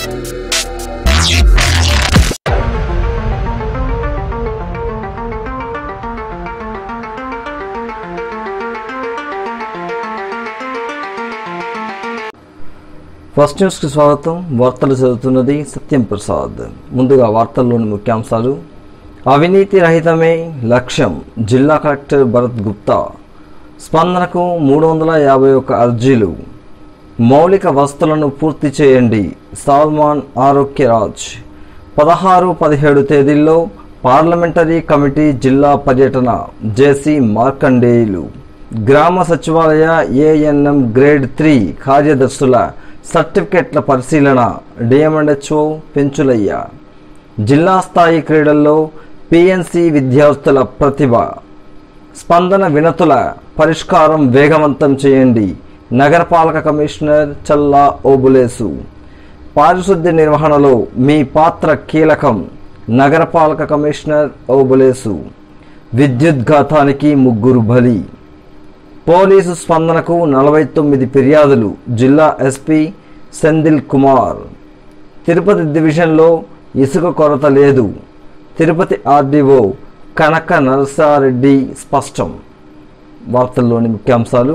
first న్యూస్కి స్వాగతం వార్తలు చదువుతున్నది సత్యం ప్రసాద్ ముందుగా వార్తల్లోని ముఖ్యాంశాలు అవినీతి రహితమే లక్ష్యం జిల్లా కలెక్టర్ భరత్ గుప్తా స్పందనకు మూడు వందల యాభై ఒక్క అర్జీలు మౌలిక వస్తువులను పూర్తి చేయండి సాల్మాన్ ఆరోగ్యరాజ్ పదహారు పదిహేడు తేదీల్లో పార్లమెంటరీ కమిటీ జిల్లా పర్యటన జేసీ మార్కండేయులు గ్రామ సచివాలయ ఏఎన్ఎం గ్రేడ్ త్రీ కార్యదర్శుల సర్టిఫికెట్ల పరిశీలన డిఎంఎండ్హెచ్ఓ పెంచులయ్య జిల్లా స్థాయి క్రీడల్లో పిఎన్సి విద్యార్థుల ప్రతిభ స్పందన వినతుల పరిష్కారం వేగవంతం చేయండి నగరపాలక కమిషనర్ చల్లా ఓబులేసు పారిశుద్ధ్య నిర్వహణలో మీ పాత్ర కీలకం నగరపాలక కమిషనర్ ఓబులేసు విద్యుద్ఘాతానికి ముగ్గురు బలి పోలీసు స్పందనకు నలభై తొమ్మిది ఫిర్యాదులు జిల్లా ఎస్పీ సెందిల్ కుమార్ తిరుపతి డివిజన్లో ఇసుక కొరత లేదు తిరుపతి ఆర్డీఓ కనక నరసారెడ్డి స్పష్టం వార్తల్లోని ముఖ్యాంశాలు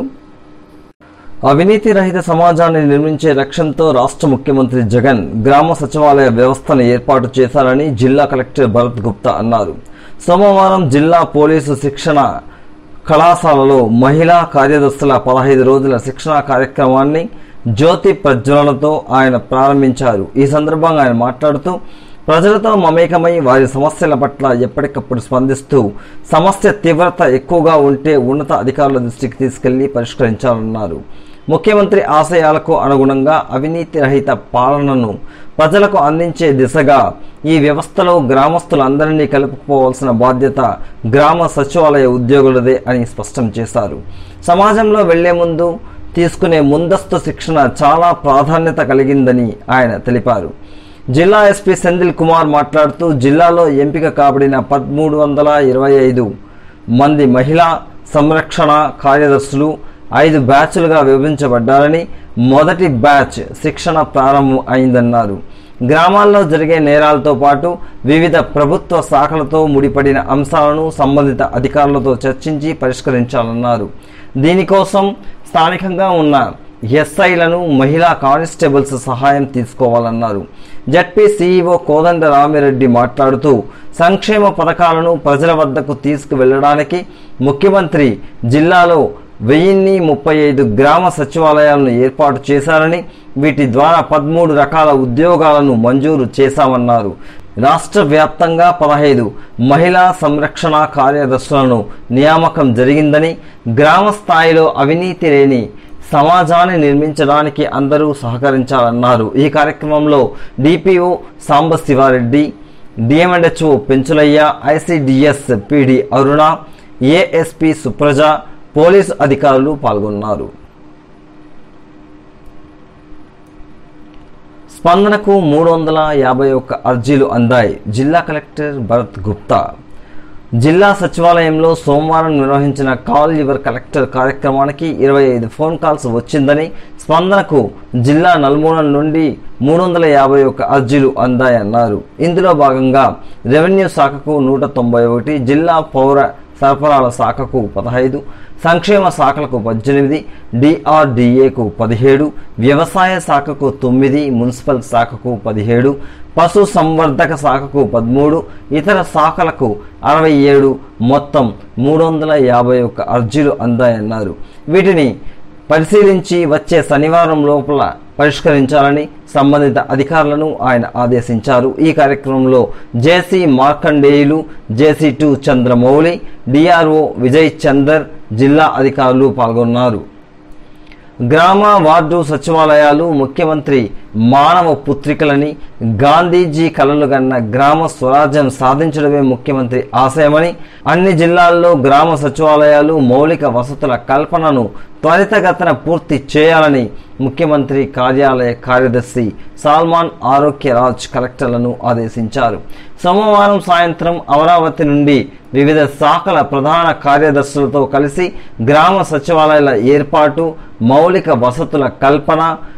అవినీతి రహిత సమాజాన్ని నిర్మించే లక్ష్యంతో రాష్ట్ర ముఖ్యమంత్రి జగన్ గ్రామ సచివాలయ వ్యవస్థను ఏర్పాటు చేశారని జిల్లా కలెక్టర్ భరత్ గుప్తా అన్నారు సోమవారం జిల్లా పోలీసు శిక్షణ కళాశాలలో మహిళా కార్యదర్శుల పదహైదు రోజుల శిక్షణ కార్యక్రమాన్ని జ్యోతి ప్రజ్వలనతో ఆయన ప్రారంభించారు ఈ సందర్భంగా ఆయన మాట్లాడుతూ ప్రజలతో మమేకమై వారి సమస్యల పట్ల ఎప్పటికప్పుడు స్పందిస్తూ సమస్య తీవ్రత ఎక్కువగా ఉంటే ఉన్నత అధికారుల దృష్టికి తీసుకెళ్లి పరిష్కరించాలన్నారు ముఖ్యమంత్రి ఆశయాలకు అనుగుణంగా అవినీతి రహిత పాలనను ప్రజలకు అందించే దిశగా ఈ వ్యవస్థలో గ్రామస్తులందరినీ కలుపుకోవాల్సిన బాధ్యత గ్రామ సచివాలయ ఉద్యోగులదే అని స్పష్టం చేశారు సమాజంలో వెళ్లే ముందు తీసుకునే ముందస్తు శిక్షణ చాలా ప్రాధాన్యత కలిగిందని ఆయన తెలిపారు జిల్లా ఎస్పీ సెందిల్ కుమార్ మాట్లాడుతూ జిల్లాలో ఎంపిక కాబడిన పదమూడు వందల ఇరవై ఐదు మంది మహిళా సంరక్షణ కార్యదర్శులు ఐదు బ్యాచ్లుగా విభజించబడ్డారని మొదటి బ్యాచ్ శిక్షణ ప్రారంభం అయిందన్నారు గ్రామాల్లో జరిగే నేరాలతో పాటు వివిధ ప్రభుత్వ శాఖలతో ముడిపడిన అంశాలను సంబంధిత అధికారులతో చర్చించి పరిష్కరించాలన్నారు దీనికోసం స్థానికంగా ఉన్న ఎస్ఐలను మహిళా కానిస్టేబుల్స్ సహాయం తీసుకోవాలన్నారు జడ్పీ సీఈఓ కోదండ రామిరెడ్డి మాట్లాడుతూ సంక్షేమ పథకాలను ప్రజల వద్దకు తీసుకువెళ్లడానికి ముఖ్యమంత్రి జిల్లాలో వెయ్యిన్ని ముప్పై ఐదు గ్రామ సచివాలయాలను ఏర్పాటు చేశారని వీటి ద్వారా పదమూడు రకాల ఉద్యోగాలను మంజూరు చేశామన్నారు రాష్ట్ర వ్యాప్తంగా పదహైదు మహిళా సంరక్షణ కార్యదర్శులను నియామకం జరిగిందని గ్రామ స్థాయిలో అవినీతి లేని సమాజాన్ని నిర్మించడానికి అందరూ సహకరించాలన్నారు ఈ కార్యక్రమంలో D P O Sambasiva Reddy D M and H O Penchulaiah I C D S P D Aruna A S P Supraja police అధికారులు పాల్గొన్నారు స్పందనకు మూడు వందల యాభై ఒక్క అర్జీలు అందాయి జిల్లా కలెక్టర్ భరత్ గుప్తా జిల్లా సచివాలయంలో సోమవారం నిర్వహించిన కాల్ యువర్ కలెక్టర్ కార్యక్రమానికి ఇరవై ఐదు ఫోన్ కాల్స్ వచ్చిందని స్పందనకు జిల్లా నలుమూలల నుండి మూడు వందల యాభై ఒక్క అర్జీలు అందాయన్నారు ఇందులో భాగంగా రెవెన్యూ శాఖకు నూట తొంభై ఒకటి జిల్లా పౌర సరఫరాల శాఖకు పదహైదు సంక్షేమ శాఖలకు పద్దెనిమిది డిఆర్డిఏకు పదిహేడు వ్యవసాయ శాఖకు తొమ్మిది మున్సిపల్ శాఖకు పదిహేడు పశు సంవర్ధక శాఖకు పదమూడు ఇతర శాఖలకు అరవై ఏడు మొత్తం మూడు వందల యాభై ఒక్క అర్జీలు అందాయన్నారు వీటిని పరిశీలించి వచ్చే శనివారం లోపల పరిష్కరించాలని సంబంధిత అధికారులను ఆయన ఆదేశించారు ఈ కార్యక్రమంలో JC Markandeyulu JC two Chandramouli DRO Vijay Chander జిల్లా అధికారులు పాల్గొన్నారు గ్రామ వార్డు సచివాలయాలు ముఖ్యమంత్రి మానవ పుత్రికలని గాంధీజీ కలలు కన్న గ్రామ స్వరాజ్యం సాధించడమే ముఖ్యమంత్రి ఆశయమని అన్ని జిల్లాల్లో గ్రామ సచివాలయాలు మౌలిక వసతుల కల్పనను త్వరితగతన పూర్తి చేయాలని ముఖ్యమంత్రి కార్యాలయ కార్యదర్శి సాల్మాన్ ఆరోగ్యరాజ్ కలెక్టర్లను ఆదేశించారు సోమవారం సాయంత్రం అమరావతి నుండి వివిధ శాఖల ప్రధాన కార్యదర్శులతో కలిసి గ్రామ సచివాలయాల ఏర్పాటు మౌలిక వసతుల కల్పన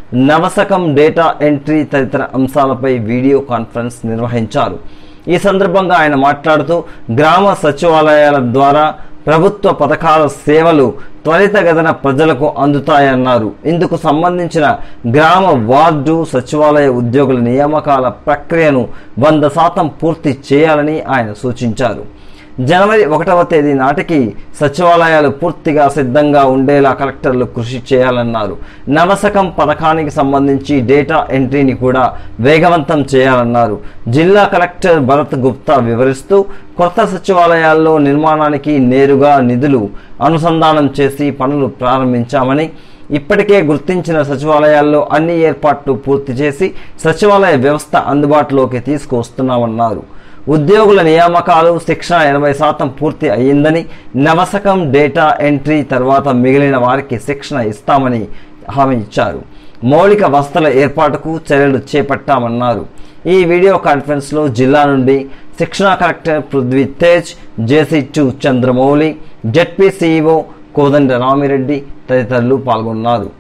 నవసకం డేటా ఎంట్రీ తదితర అంశాలపై వీడియో కాన్ఫరెన్స్ నిర్వహించారు ఈ సందర్భంగా ఆయన మాట్లాడుతూ గ్రామ సచివాలయాల ద్వారా ప్రభుత్వ పథకాల సేవలు త్వరితగతిన ప్రజలకు అందుతాయన్నారు ఇందుకు సంబంధించిన గ్రామ వార్డు సచివాలయ ఉద్యోగుల నియామకాల ప్రక్రియను వంద శాతం పూర్తి చేయాలని ఆయన సూచించారు జనవరి ఒకటవ తేదీ నాటికి సచివాలయాలు పూర్తిగా సిద్ధంగా ఉండేలా కలెక్టర్లు కృషి చేయాలన్నారు నవసకం పథకానికి సంబంధించి డేటా ఎంట్రీని కూడా వేగవంతం చేయాలన్నారు జిల్లా కలెక్టర్ భరత్ గుప్తా వివరిస్తూ కొత్త సచివాలయాల్లో నిర్మాణానికి నేరుగా నిధులు అనుసంధానం చేసి పనులు ప్రారంభించామని ఇప్పటికే గుర్తించిన సచివాలయాల్లో అన్ని ఏర్పాట్లు పూర్తి చేసి సచివాలయ వ్యవస్థ అందుబాటులోకి తీసుకువస్తున్నామన్నారు ఉద్యోగుల నియామకాలు శిక్షణ ఎనభై శాతం పూర్తి అయ్యిందని నవసకం డేటా ఎంట్రీ తర్వాత మిగిలిన వారికి శిక్షణ ఇస్తామని హామీ ఇచ్చారు మౌలిక వసతుల ఏర్పాటుకు చర్యలు చేపట్టామన్నారు ఈ వీడియో కాన్ఫరెన్స్లో జిల్లా నుండి శిక్షణా collector Prithvi Tej J C two Chandramouli Z P C E O Kodanda Rami Reddy తదితరులు పాల్గొన్నారు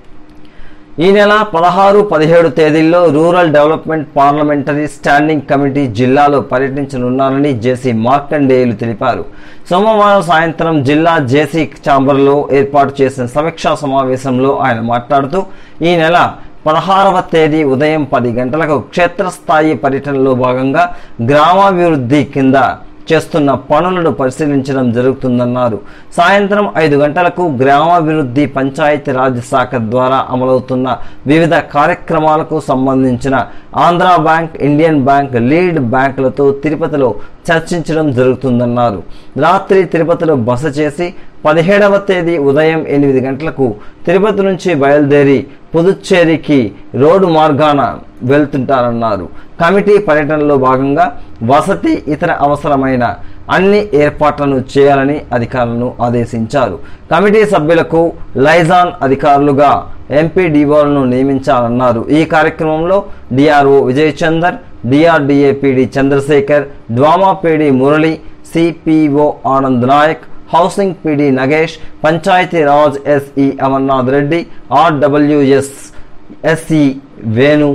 ఈ నెల పదహారు పదిహేడు తేదీల్లో rural development parliamentary standing committee జిల్లాలో పర్యటించనున్నారని జేసీ మార్కండేయులు తెలిపారు సోమవారం సాయంత్రం జిల్లా జేసీ ఛాంబర్లో ఏర్పాటు చేసిన సమీక్షా సమావేశంలో ఆయన మాట్లాడుతూ ఈ నెల పదహారవ తేదీ ఉదయం పది గంటలకు క్షేత్రస్థాయి పర్యటనలో భాగంగా గ్రామాభివృద్ధి కింద చేస్తున్న పనులను పరిశీలించడం జరుగుతుందన్నారు సాయంత్రం ఐదు గంటలకు గ్రామాభివృద్ధి పంచాయతీరాజ్ శాఖ ద్వారా అమలవుతున్న వివిధ కార్యక్రమాలకు సంబంధించిన Andhra bank Indian bank lead బ్యాంకులతో తిరుపతిలో చర్చించడం జరుగుతుందన్నారు రాత్రి తిరుపతిలో బస చేసి పదిహేడవ తేదీ ఉదయం ఎనిమిది గంటలకు తిరుపతి నుంచి బయలుదేరి పుదుచ్చేరికి రోడ్డు మార్గాన వెళ్తుంటారన్నారు కమిటీ పర్యటనలో భాగంగా వసతి ఇతర అవసరమైన అన్ని ఏర్పాట్లను చేయాలని అధికారులను ఆదేశించారు కమిటీ సభ్యులకు లైజాన్ అధికారులుగా ఎంపీడీఓలను నియమించాలన్నారు ఈ కార్యక్రమంలో DRO Vijay Chander DRDA PD Chandrasekhar DWMA PD Murali CPO Anand Naik housing PD Nagesh Panchayati Raj SE Amarnath Reddy RWS SE Venu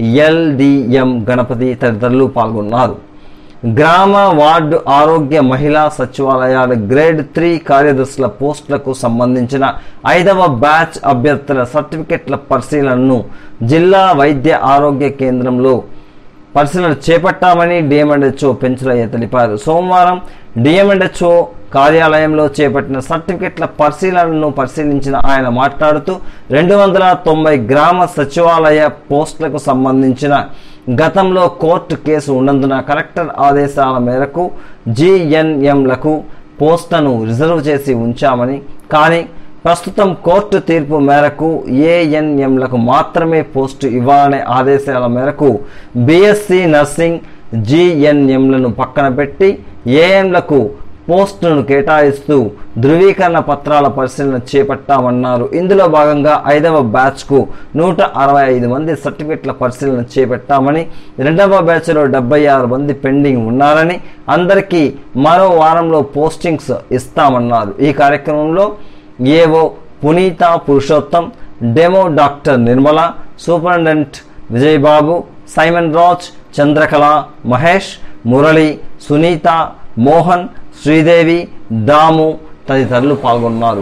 LDM Ganapathi తదితరులు పాల్గొన్నారు గ్రామ వార్డు ఆరోగ్య మహిళా సచివాలయాల గ్రేడ్ త్రీ కార్యదర్శుల పోస్టులకు సంబంధించిన ఐదవ బ్యాచ్ అభ్యర్థుల సర్టిఫికెట్ల పరిశీలనను జిల్లా వైద్య ఆరోగ్య కేంద్రంలో పరిశీలన చేపట్టామని డిఎంఎండ్హెచ్ఓ పెంచులయ్య తెలిపారు సోమవారం డిఎంఎండ్హెచ్ఓ కార్యాలయంలో చేపట్టిన సర్టిఫికెట్ల పరిశీలనను పరిశీలించిన ఆయన మాట్లాడుతూ రెండు వందల తొంభై గ్రామ సచివాలయ పోస్టులకు సంబంధించిన గతంలో కోర్టు కేసు ఉన్నందున కలెక్టర్ ఆదేశాల మేరకు జిఎన్ఎంలకు పోస్టును రిజర్వ్ చేసి ఉంచామని కానీ ప్రస్తుతం కోర్టు తీర్పు మేరకు ఏఎన్ఎంలకు మాత్రమే పోస్టు ఇవ్వాలనే ఆదేశాల మేరకు బీఎస్సీ నర్సింగ్ జిఎన్ఎంలను పక్కన పెట్టి ఏఎంలకు పోస్టును కేటాయిస్తూ ధృవీకరణ పత్రాల పరిశీలన చేపట్టామన్నారు ఇందులో భాగంగా ఐదవ బ్యాచ్కు నూట అరవై ఐదు మంది సర్టిఫికెట్ల పరిశీలన చేపట్టామని రెండవ బ్యాచ్లో డెబ్బై ఆరు మంది పెండింగ్ ఉన్నారని అందరికీ మరో వారంలో పోస్టింగ్స్ ఇస్తామన్నారు ఈ కార్యక్రమంలో AO Punitha Purushottam DEMO doctor Nirmala superintendent Vijayababu Simon Raj Chandrakala Mahesh Murali Sunitha Mohan Sridevi Damu తదితరులు పాల్గొన్నారు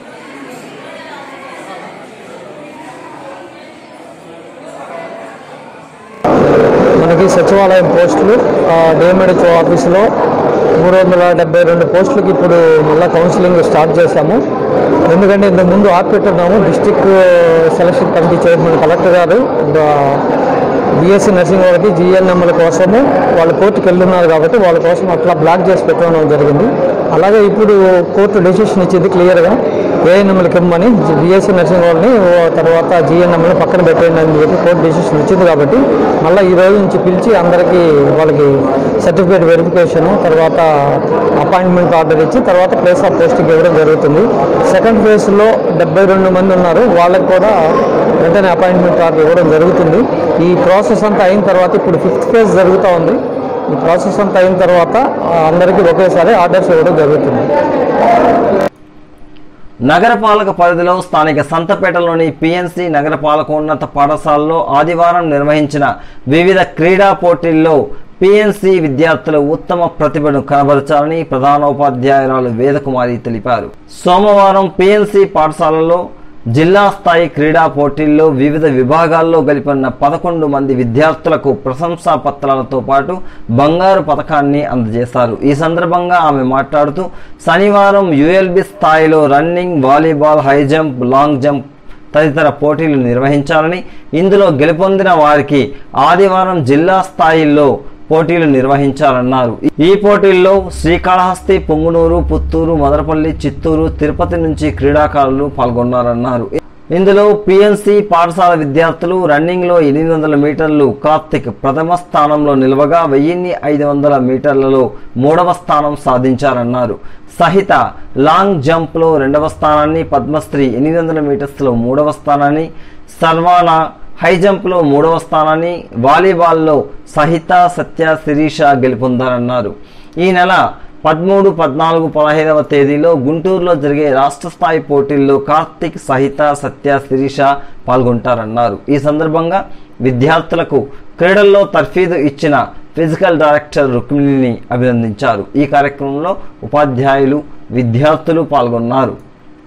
మనకి సచివాలయం పోస్టులు డిఎంఎడ్హెచ్ఓ ఆఫీసులో మూడు వందల డెబ్బై రెండు పోస్టులకి ఇప్పుడు మళ్ళీ కౌన్సిలింగ్ స్టార్ట్ చేశాము ఎందుకంటే ఇంతకు ముందు ఆపిపెట్టున్నాము district selection committee chairman collector garu BSc nursing వాళ్ళకి జిఎన్ఎంల కోసము వాళ్ళు కోర్టుకు వెళ్తున్నారు కాబట్టి వాళ్ళ కోసం అట్లా బ్లాక్ చేసి పెట్టడం జరిగింది అలాగే ఇప్పుడు కోర్టు డెసిషన్ ఇచ్చింది క్లియర్గా ఏఎన్ఎంలకి ఇమ్మని బీఎస్సీ నర్సింగ్ వాళ్ళని ఓ తర్వాత జిఎన్ఎంని పక్కన పెట్టండి అని చెప్పి కోర్టు డెసిషన్ ఇచ్చింది కాబట్టి మళ్ళీ ఈ రోజు నుంచి పిలిచి అందరికీ వాళ్ళకి సర్టిఫికేట్ వెరిఫికేషన్ తర్వాత అపాయింట్మెంట్ ఆర్డర్ ఇచ్చి తర్వాత ప్లేస్ ఆఫ్ పోస్టింగ్ ఇవ్వడం జరుగుతుంది సెకండ్ ఫేజ్లో డెబ్బై రెండు మంది ఉన్నారు వాళ్ళకి కూడా వెంటనే అపాయింట్మెంట్ ఆర్డర్ ఇవ్వడం జరుగుతుంది ఈ ప్రాసెస్ అంతా అయిన తర్వాత ఇప్పుడు ఫిఫ్త్ ఫేజ్ జరుగుతూ ఉంది ఈ ప్రాసెస్ అంతా అయిన తర్వాత ఆ, అందరికీ ఒకేసారి ఆర్డర్స్ ఇవ్వడం జరుగుతుంది నగరపాలక పరిధిలో స్థానిక సంతపేటలోని పిఎన్సి నగరపాలకోన్నత పాఠశాలలో ఆదివారం నిర్వహించిన వివిధ క్రీడా పోటీల్లో పిఎన్సి విద్యార్థులు ఉత్తమ ప్రతిభను కనబరచాలని ప్రధానోపాధ్యాయురాలు వేదకుమారి తెలిపారు సోమవారం పిఎన్సి పాఠశాలలో జిల్లా స్థాయి క్రీడా పోటీల్లో వివిధ విభాగాల్లో గెలుపొందిన పదకొండు మంది విద్యార్థులకు ప్రశంసా పత్రాలతో పాటు బంగారు పథకాన్ని అందజేశారు ఈ సందర్భంగా ఆమె మాట్లాడుతూ శనివారం యుఎల్బి స్థాయిలో running volleyball high jump long jump తదితర పోటీలు నిర్వహించాలని ఇందులో గెలుపొందిన వారికి ఆదివారం జిల్లా స్థాయిల్లో పోటీలు నిర్వహించాలన్నారు ఈ పోటీల్లో శ్రీకాళహస్తి పొంగునూరు పుత్తూరు మదనపల్లి చిత్తూరు తిరుపతి నుంచి క్రీడాకారులు పాల్గొన్నారన్నారు ఇందులో పిఎన్సి పాఠశాల విద్యార్థులు రన్నింగ్లో ఎనిమిది వందల మీటర్లు కార్తిక్ ప్రథమ స్థానంలో నిలవగా వెయ్యిన్ని ఐదు వందల మీటర్లలో మూడవ స్థానం సాధించారన్నారు సహిత లాంగ్ జంప్లో రెండవ స్థానాన్ని పద్మశ్రీ ఎనిమిది వందల మీటర్స్లో మూడవ స్థానాన్ని సల్మానా హై జంప్లో మూడవ స్థానాన్ని వాలీబాల్లో సహిత సత్య శిరీష గెలుపొందారన్నారు ఈ నెల పదమూడు పద్నాలుగు పదహైదవ తేదీలో గుంటూరులో జరిగే రాష్ట్ర స్థాయి పోటీల్లో కార్తిక్ సహిత సత్య శిరీష పాల్గొంటారన్నారు ఈ సందర్భంగా విద్యార్థులకు క్రీడల్లో తర్ఫీదు ఇచ్చిన ఫిజికల్ డైరెక్టర్ రుక్మిణిని అభినందించారు ఈ కార్యక్రమంలో ఉపాధ్యాయులు విద్యార్థులు పాల్గొన్నారు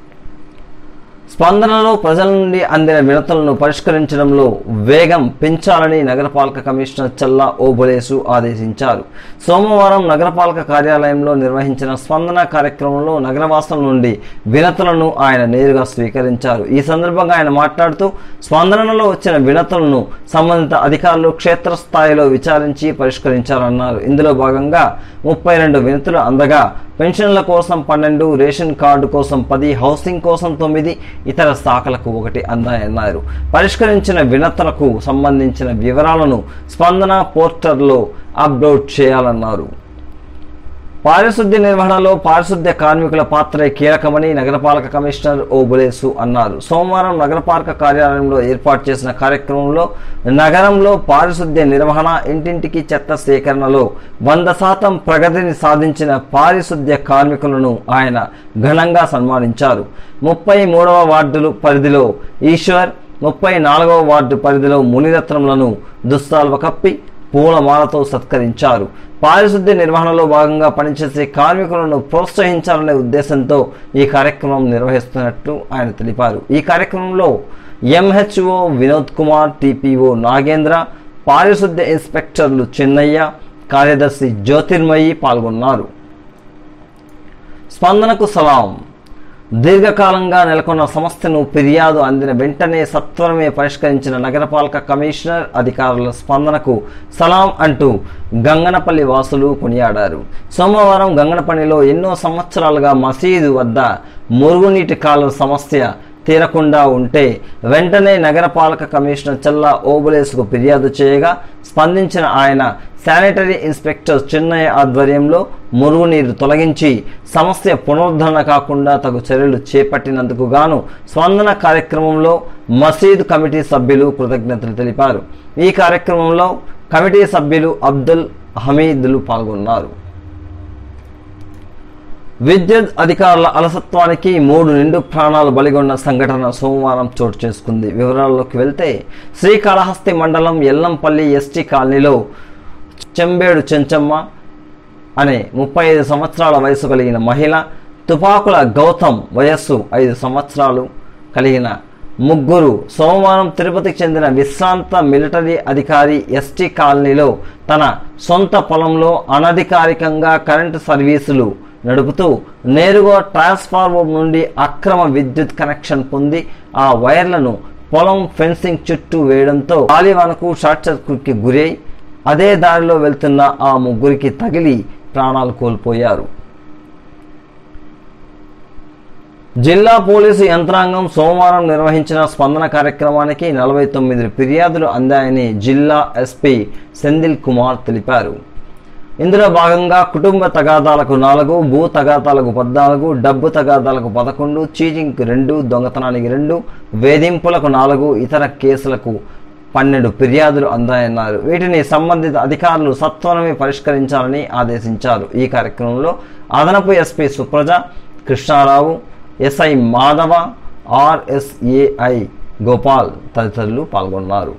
స్పందనలో ప్రజల నుండి అందిన వినతులను పరిష్కరించడంలో వేగం పెంచాలని నగరపాలక కమిషనర్ చల్లా ఓబులేసు ఆదేశించారు సోమవారం నగరపాలక కార్యాలయంలో నిర్వహించిన స్పందన కార్యక్రమంలో నగరవాసుల నుండి వినతులను ఆయన నేరుగా స్వీకరించారు ఈ సందర్భంగా ఆయన మాట్లాడుతూ స్పందనలో వచ్చిన వినతులను సంబంధిత అధికారులు క్షేత్రస్థాయిలో విచారించి పరిష్కరించారన్నారు ఇందులో భాగంగా ముప్పై రెండు వినతులు అందగా పెన్షన్ల కోసం పన్నెండు రేషన్ కార్డు కోసం పది హౌసింగ్ కోసం తొమ్మిది ఇతర శాఖలకు ఒకటి అందాయన్నారు పరిష్కరించిన వినతులకు సంబంధించిన వివరాలను స్పందన పోర్టల్లో అప్లోడ్ చేయాలన్నారు పారిశుద్ధ్య నిర్వహణలో పారిశుద్ధ్య కార్మికుల పాత్ర కీలకమని నగరపాలక కమిషనర్ ఓబులేసు అన్నారు సోమవారం నగరపాలక కార్యాలయంలో ఏర్పాటు చేసిన కార్యక్రమంలో నగరంలో పారిశుద్ధ్య నిర్వహణ ఇంటింటికి చెత్త సేకరణలో వంద శాతం ప్రగతిని సాధించిన పారిశుద్ధ్య కార్మికులను ఆయన ఘనంగా సన్మానించారు ముప్పై మూడవ వార్డులు పరిధిలో ఈశ్వర్ ముప్పై నాలుగవ వార్డు పరిధిలో మునిరత్నములను దుస్తాల్వ కప్పి పూలమాలతో సత్కరించారు పారిశుద్ధ్య నిర్వహణలో భాగంగా పనిచేసే కార్మికులను ప్రోత్సహించాలనే ఉద్దేశంతో ఈ కార్యక్రమం నిర్వహిస్తున్నట్లు ఆయన తెలిపారు ఈ కార్యక్రమంలో ఎంహెచ్ఓ వినోద్ కుమార్ టిపిఓ నాగేంద్ర పారిశుద్ధ్య ఇన్స్పెక్టర్లు చెన్నయ్య కార్యదర్శి జ్యోతిర్మయి పాల్గొన్నారు స్పందనకు సలాం దీర్ఘకాలంగా నెలకొన్న సమస్యను ఫిర్యాదు అందిన వెంటనే సత్వరమే పరిష్కరించిన నగరపాలక కమిషనర్ అధికారుల స్పందనకు సలాం అంటూ గంగనపల్లి వాసులు కొనియాడారు సోమవారం గంగనపల్లిలో ఎన్నో సంవత్సరాలుగా మసీదు వద్ద మురుగునీటి కాలువ సమస్య తీరకుండా ఉంటే వెంటనే నగరపాలక కమిషనర్ చల్లా ఓబులేసుకు ఫిర్యాదు చేయగా స్పందించిన ఆయన శానిటరీ ఇన్స్పెక్టర్ చెన్నయ్య ఆధ్వర్యంలో మురుగునీరు తొలగించి సమస్య పునరుద్ధరణ కాకుండా తగు చర్యలు చేపట్టినందుకు గాను స్పందన కార్యక్రమంలో మసీదు కమిటీ సభ్యులు కృతజ్ఞతలు తెలిపారు ఈ కార్యక్రమంలో కమిటీ సభ్యులు అబ్దుల్ హమీదులు పాల్గొన్నారు విద్యుత్ అధికారుల అలసత్వానికి మూడు నిండు ప్రాణాలు బలిగొన్న సంఘటన సోమవారం చోటు చేసుకుంది వివరాల్లోకి వెళ్తే శ్రీకాళహస్తి మండలం ఎల్లంపల్లి ఎస్టీ కాలనీలో చెంబేడు చెంచమ్మ అనే ముప్పై ఐదు సంవత్సరాల వయసు కలిగిన మహిళ తుపాకుల గౌతమ్ వయస్సు ఐదు సంవత్సరాలు కలిగిన ముగ్గురు సోమవారం తిరుపతికి చెందిన విశ్రాంత మిలిటరీ అధికారి ఎస్టీ కాలనీలో తన సొంత పొలంలో అనధికారికంగా కరెంటు సర్వీసులు నడుపుతూ నేరుగా ట్రాన్స్ఫార్మర్ నుండి అక్రమ విద్యుత్ కనెక్షన్ పొంది ఆ వైర్లను పొలం ఫెన్సింగ్ చుట్టూ వేయడంతో గాలివానకు షార్ట్ సర్క్యూట్కి గురై అదే దారిలో వెళ్తున్న ఆ ముగ్గురికి తగిలి ప్రాణాలు కోల్పోయారు జిల్లా పోలీసు యంత్రాంగం సోమవారం నిర్వహించిన స్పందన కార్యక్రమానికి నలభై తొమ్మిది ఫిర్యాదులు అందాయని జిల్లా ఎస్పీ సెందిల్ కుమార్ తెలిపారు ఇందులో భాగంగా కుటుంబ తగాదాలకు నాలుగు భూ తగాదాలకు పద్నాలుగు డబ్బు తగాదాలకు పదకొండు చీటింగ్కి రెండు దొంగతనానికి రెండు వేధింపులకు నాలుగు ఇతర కేసులకు పన్నెండు ఫిర్యాదులు అందాయన్నారు వీటిని సంబంధిత అధికారులు సత్వరమే పరిష్కరించాలని ఆదేశించారు ఈ కార్యక్రమంలో అదనపు S P Supraja Krishna Rao S I Madhava R S A I Gopal తదితరులు పాల్గొన్నారు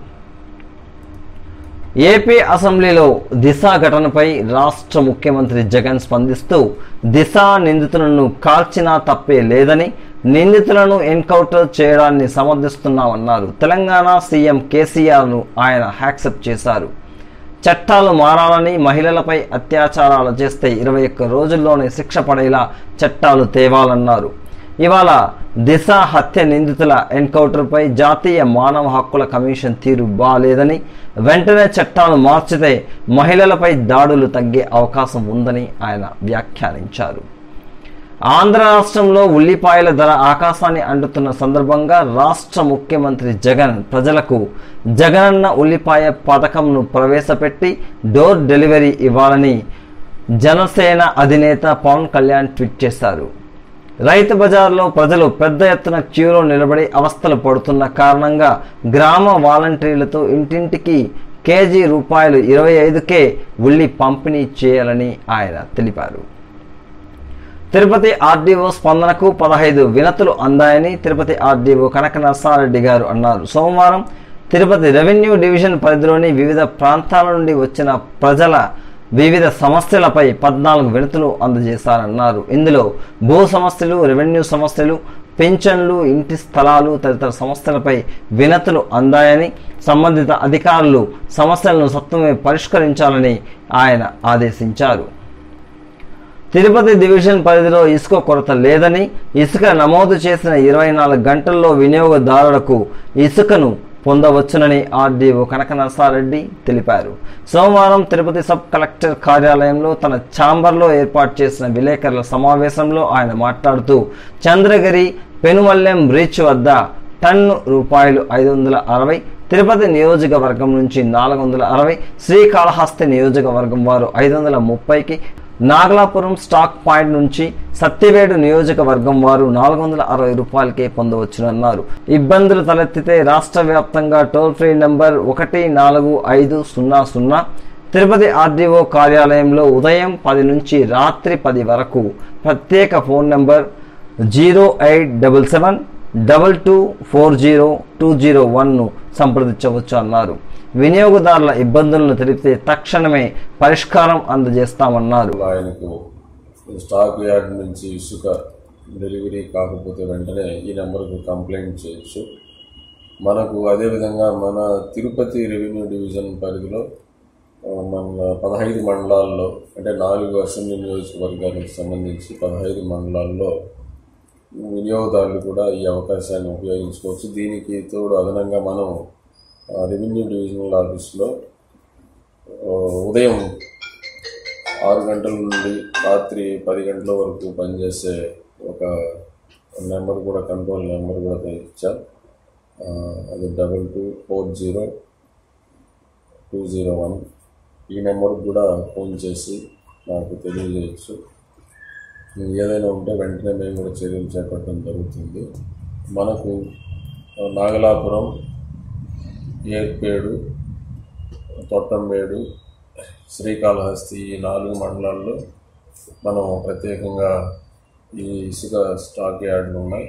ఏపీ అసెంబ్లీలో దిశ ఘటనపై రాష్ట్ర ముఖ్యమంత్రి జగన్ స్పందిస్తూ దిశ నిందితులను కాల్చినా తప్పే లేదని నిందితులను ఎన్కౌంటర్ చేయడాన్ని సమర్థిస్తున్నామన్నారు తెలంగాణ సీఎం కేసీఆర్ను ఆయన యాక్సెప్ట్ చేశారు చట్టాలు మారాలని మహిళలపై అత్యాచారాలు చేస్తే ఇరవై ఒక్క రోజుల్లోనే శిక్ష పడేలా చట్టాలు తేవాలన్నారు ఇవాళ దిశ హత్య నిందితుల ఎన్కౌంటర్పై జాతీయ మానవ హక్కుల కమిషన్ తీరు బాలేదని వెంటనే చట్టాలు మార్చితే మహిళలపై దాడులు తగ్గే అవకాశం ఉందని ఆయన వ్యాఖ్యానించారు ఆంధ్ర రాష్ట్రంలో ఉల్లిపాయల ధర ఆకాశాన్ని అంటుతున్న సందర్భంగా రాష్ట్ర ముఖ్యమంత్రి జగన్ ప్రజలకు జగనన్న ఉల్లిపాయ పథకంను ప్రవేశపెట్టి డోర్ డెలివరీ ఇవ్వాలని జనసేన అధినేత పవన్ కళ్యాణ్ ట్వీట్ చేశారు రైతు బజార్లో ప్రజలు పెద్ద ఎత్తున క్యూలో నిలబడి అవస్థలు పడుతున్న కారణంగా గ్రామ వాలంటీర్లతో ఇంటింటికి కేజీ రూపాయలు ఇరవై ఐదుకే ఉల్లి పంపిణీ చేయాలని ఆయన తెలిపారు తిరుపతి ఆర్డీఓ స్పందనకు పదహైదు వినతులు అందాయని తిరుపతి ఆర్డీఓ కనక నరసారెడ్డి గారు అన్నారు సోమవారం తిరుపతి రెవెన్యూ డివిజన్ పరిధిలోని వివిధ ప్రాంతాల నుండి వచ్చిన ప్రజల వివిధ సమస్యలపై పద్నాలుగు వినతులు అందజేశారన్నారు ఇందులో భూ సమస్యలు రెవెన్యూ సమస్యలు పింఛన్లు ఇంటి స్థలాలు తదితర సమస్యలపై వినతులు అందాయని సంబంధిత అధికారులు సమస్యలను సత్వమే పరిష్కరించాలని ఆయన ఆదేశించారు తిరుపతి డివిజన్ పరిధిలో ఇసుక కొరత లేదని ఇసుక నమోదు చేసిన ఇరవై నాలుగు గంటల్లో వినియోగదారులకు ఇసుకను పొందవచ్చునని ఆర్డీఓ కనక నరసారెడ్డి తెలిపారు సోమవారం తిరుపతి సబ్ కలెక్టర్ కార్యాలయంలో తన ఛాంబర్లో ఏర్పాటు చేసిన విలేకరుల సమావేశంలో ఆయన మాట్లాడుతూ చంద్రగిరి పెనుమల్లెం బ్రిడ్జ్ వద్ద టన్ను రూపాయలు ఐదు వందల అరవై తిరుపతి నియోజకవర్గం నుంచి నాలుగు వందల అరవై శ్రీకాళహస్తి నియోజకవర్గం వారు ఐదు వందల ముప్పైకి నాగలాపురం స్టాక్ పాయింట్ నుంచి సత్యవేడు నియోజకవర్గం వారు నాలుగు వందల అరవై రూపాయలకే పొందవచ్చునన్నారు ఇబ్బందులు తలెత్తితే రాష్ట్ర వ్యాప్తంగా టోల్ ఫ్రీ నంబర్ ఒకటి నాలుగు ఐదు సున్నా సున్నా తిరుపతి ఆర్డీఓ కార్యాలయంలో ఉదయం పది నుంచి రాత్రి పది వరకు ప్రత్యేక phone number zero eight double seven double two four zero two zero వన్ను సంప్రదించవచ్చు అన్నారు వినియోగదారుల ఇబ్బందులను తెలిపితే తక్షణమే పరిష్కారం అందజేస్తామన్నారు ఆయనకు స్టాక్ యార్డ్ నుంచి ఇసుక డెలివరీ కాకపోతే వెంటనే ఈ నెంబర్కు కంప్లైంట్ చేయొచ్చు మనకు అదేవిధంగా మన తిరుపతి రెవెన్యూ డివిజన్ పరిధిలో ఆ, మన పదహైదు మండలాల్లో అంటే నాలుగు అసెంబ్లీ నియోజకవర్గానికి సంబంధించి పదహైదు మండలాల్లో వినియోగదారులు కూడా ఈ అవకాశాన్ని ఉపయోగించుకోవచ్చు దీనికి తోడు అదనంగా మనం ఆ, రెవెన్యూ డివిజనల్ ఆఫీస్లో ఆ, ఉదయం ఆరు గంటల నుండి రాత్రి పది గంటల వరకు పనిచేసే ఒక నెంబర్ కూడా కంట్రోల్ నెంబర్ కూడా ఇచ్చాం ఆ, అది double two four zero two zero one ఈ నెంబర్కి కూడా ఫోన్ చేసి నాకు తెలియజేయచ్చు ఏదైనా ఉంటే వెంటనే మేము కూడా చర్యలు చేపట్టడం జరుగుతుంది మనకు ఆ, నాగలాపురం ఏర్పేడు తొట్టంబేడు శ్రీకాళహస్తి ఈ నాలుగు మండలాల్లో మనం ప్రత్యేకంగా ఈ ఇసుక స్టాక్ యార్డులు ఉన్నాయి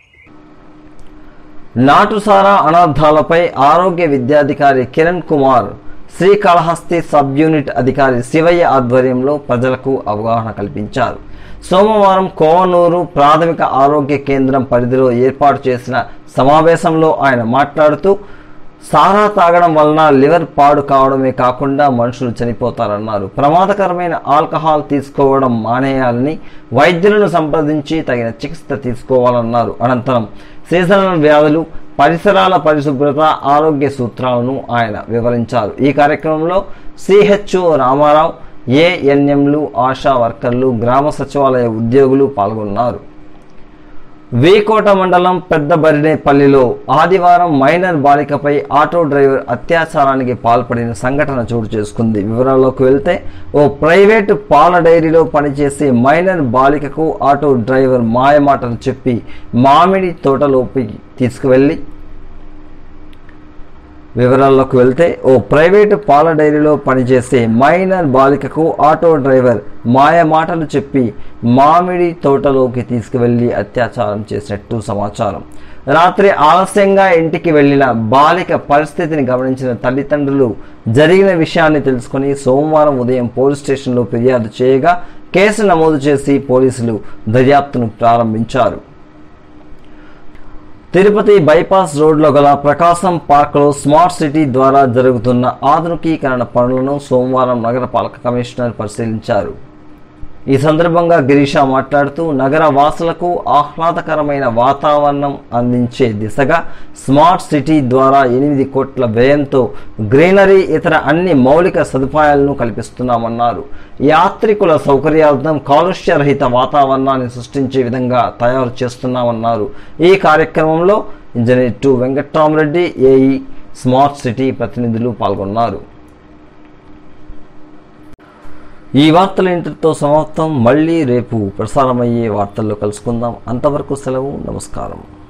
నాటుసారా అనర్థాలపై ఆరోగ్య విద్యాధికారి కిరణ్ కుమార్ శ్రీకాళహస్తి సబ్ యూనిట్ అధికారి శివయ్య ఆధ్వర్యంలో ప్రజలకు అవగాహన కల్పించారు సోమవారం కోవనూరు ప్రాథమిక ఆరోగ్య కేంద్రం పరిధిలో ఏర్పాటు చేసిన సమావేశంలో ఆయన మాట్లాడుతూ సారా తాగడం వలన లివర్ పాడు కావడమే కాకుండా మనుషులు చనిపోతారన్నారు ప్రమాదకరమైన ఆల్కహాల్ తీసుకోవడం మానేయాలని వైద్యులను సంప్రదించి తగిన చికిత్స తీసుకోవాలన్నారు అనంతరం సీజనల్ వ్యాధులు పరిసరాల పరిశుభ్రత ఆరోగ్య సూత్రాలను ఆయన వివరించారు ఈ కార్యక్రమంలో సిహెచ్ఓ రామారావు ఏఎన్ఎంలు ఆశా వర్కర్లు గ్రామ సచివాలయ ఉద్యోగులు పాల్గొన్నారు వీకోట మండలం పెద్దబరినేపల్లిలో ఆదివారం మైనర్ బాలికపై ఆటో డ్రైవర్ అత్యాచారానికి పాల్పడిన సంఘటన చోటు చేసుకుంది వివరాల్లోకి వెళ్తే ఓ ప్రైవేటు పాల డైరీలో పనిచేసే మైనర్ బాలికకు ఆటో డ్రైవర్ మాయమాటలు చెప్పి మామిడి తోటలోకి తీసుకువెళ్ళి వివరాల్లోకి వెళ్తే ఓ ప్రైవేటు పాల డైరీలో పనిచేసే మైనర్ బాలికకు ఆటో డ్రైవర్ మాయ మాటలు చెప్పి మామిడి తోటలోకి తీసుకువెళ్లి అత్యాచారం చేసినట్టు సమాచారం రాత్రి ఆలస్యంగా ఇంటికి వెళ్లిన బాలిక పరిస్థితిని గమనించిన తల్లిదండ్రులు జరిగిన విషయాన్ని తెలుసుకుని సోమవారం ఉదయం పోలీస్ స్టేషన్లో ఫిర్యాదు చేయగా కేసు నమోదు చేసి పోలీసులు దర్యాప్తును ప్రారంభించారు తిరుపతి బైపాస్ రోడ్లో గల ప్రకాశం పార్క్లో స్మార్ట్ సిటీ ద్వారా జరుగుతున్న ఆధునికీకరణ పనులను సోమవారం నగరపాలక కమిషనర్ పరిశీలించారు ఈ సందర్భంగా గిరీష మాట్లాడుతూ నగర వాసులకు ఆహ్లాదకరమైన వాతావరణం అందించే దిశగా స్మార్ట్ సిటీ ద్వారా ఎనిమిది కోట్ల వ్యయంతో గ్రీనరీ ఇతర అన్ని మౌలిక సదుపాయాలను కల్పిస్తున్నామన్నారు యాత్రికుల సౌకర్యార్థం కాలుష్యరహిత వాతావరణాన్ని సృష్టించే విధంగా తయారు చేస్తున్నామన్నారు ఈ కార్యక్రమంలో engineer two Venkatrama Reddy A E smart city ప్రతినిధులు పాల్గొన్నారు ఈ వార్తలు ఇంతటితో సమాప్తం మళ్ళీ రేపు ప్రసారమయ్యే వార్తల్లో కలుసుకుందాం అంతవరకు సెలవు నమస్కారం